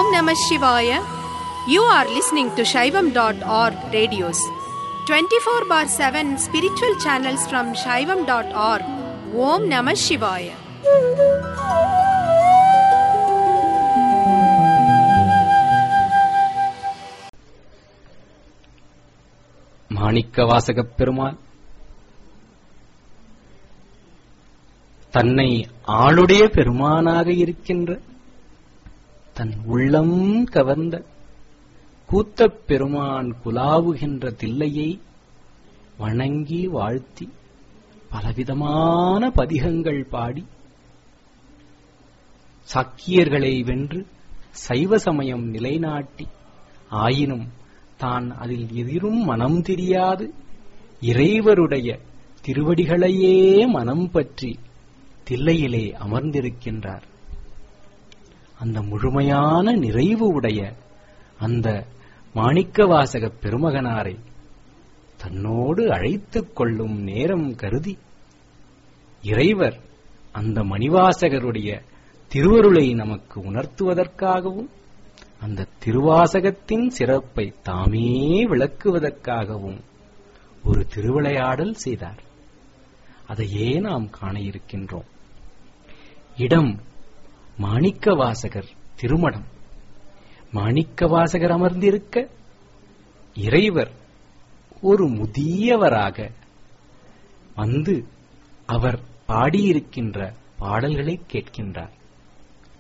Namah Shivaya. You are listening to Shaivam.org radios. 24 bar 7 spiritual channels from Shaivam.org. Om Namah Shivaya. மாணிக்கவாசகப் பெருமான் தன்னை ஆளுடைய பெருமானாக இருக்கின்ற தன் உள்ளம் கவர்ந்த கூத்தப் பெருமான் குலாவுகின்ற தில்லையை வணங்கி வாழ்த்தி பலவிதமான பதிகங்கள் பாடி சாக்கியர்களை வென்று சைவ சமயம் நிலைநாட்டி ஆயினும் தான் அதில் எதிரும் மனம் தெரியாது இறைவருடைய திருவடிகளையே மனம் பற்றி தில்லையிலே அமர்ந்திருக்கின்றார் அந்த முழுமையான நிறைவு உடைய அந்த மாணிக்கவாசக பெருமகனாரை தன்னோடு அழைத்துக் கொள்ளும் நேரம் கருதி இறைவர் அந்த மணிவாசகருடைய திருவருளை நமக்கு உணர்த்துவதற்காகவும் அந்த திருவாசகத்தின் சிறப்பை தாமே விளக்குவதற்காகவும் ஒரு திருவிளையாடல் செய்தார் அதையே நாம் காண இருக்கின்றோம் இடம் மாணிக்கவாசகர் திருமணம் மாணிக்கவாசகர் அமர்ந்திருக்க இறைவர் ஒரு முதியவராக வந்து அவர் பாடியிருக்கின்ற பாடல்களை கேட்கின்றார்